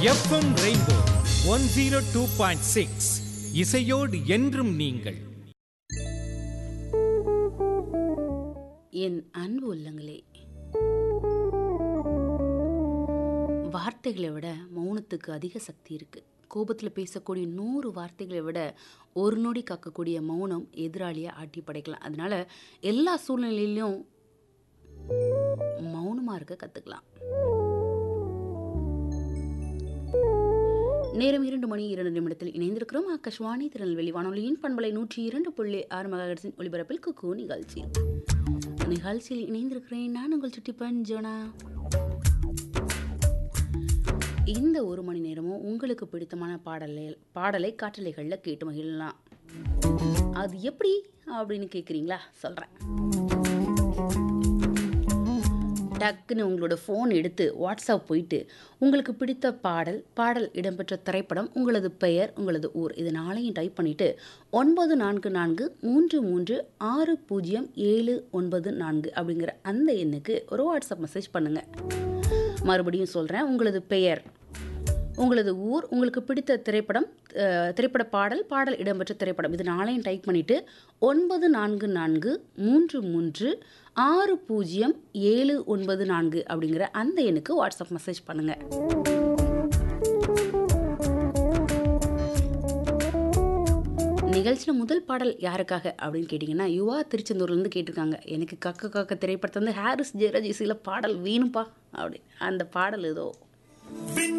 FM Rainbow one zero two point six இசையோடு என்றும் நீங்கள் என் அன்பு உள்ளங்களே வார்த்தைகளை விட மௌனத்துக்கு அதிக சக்தி இருக்கு கோபத்தில் பேசக்கூடிய நூறு வார்த்தைகளை விட ஒரு நொடி காக்கக்கூடிய மௌனம் எதிராளியை ஆட்டி படைக்கலாம் அதனால எல்லா சூழ்நிலையிலும் மௌனமாக இருக்க கற்றுக்கலாம் நேரம் இரண்டு மணி இரண்டு நிமிடத்தில் இணைந்திருக்கிறோம் ஆகாஷ்வாணி திருநெல்வேலி வானொலியின் பண்பலை நூற்றி இரண்டு புள்ளி ஆறு மகாகட்சின் ஒளிபரப்பில் குக்கு நிகழ்ச்சி நிகழ்ச்சியில் இணைந்திருக்கிறேன் நான் உங்கள் சுட்டி பஞ்சோனா இந்த ஒரு மணி நேரமும் உங்களுக்கு பிடித்தமான பாடலை பாடலை காற்றலைகளில் கேட்டு மகிழலாம் அது எப்படி அப்படின்னு கேட்குறீங்களா சொல்கிறேன் டக்குன்னு உங்களோட ஃபோன் எடுத்து வாட்ஸ்அப் போயிட்டு உங்களுக்கு பிடித்த பாடல் பாடல் இடம்பெற்ற திரைப்படம் உங்களது பெயர் உங்களது ஊர் இது நாளையும் டைப் பண்ணிவிட்டு ஒன்பது நான்கு நான்கு மூன்று மூன்று ஆறு பூஜ்ஜியம் ஏழு ஒன்பது நான்கு அப்படிங்கிற அந்த எண்ணுக்கு ஒரு வாட்ஸ்அப் மெசேஜ் பண்ணுங்கள் மறுபடியும் சொல்கிறேன் உங்களது பெயர் உங்களது ஊர் உங்களுக்கு பிடித்த திரைப்படம் அஹ், திரைப்பட பாடல் பாடல் இடம்பெற்ற திரைப்படம் இது நாளையும் டைப் பண்ணிவிட்டு ஒன்பது நான்கு நான்கு மூன்று மூன்று ஆறு பூஜ்ஜியம் ஏழு ஒன்பது நான்கு அப்படிங்கிற அந்த எண்ணுக்கு வாட்ஸ்அப் மெசேஜ் பண்ணுங்கள் நிகழ்ச்சியில் முதல் பாடல் யாருக்காக அப்படின்னு கேட்டிங்கன்னா யுவா திருச்செந்தூர்லேருந்து கேட்டிருக்காங்க எனக்கு கக்க கக்க திரைப்படத்தை வந்து ஹாரிஸ் ஜெயராஜ் இசையில் பாடல் வேணும்ப்பா அப்படி அந்த பாடல் ஏதோ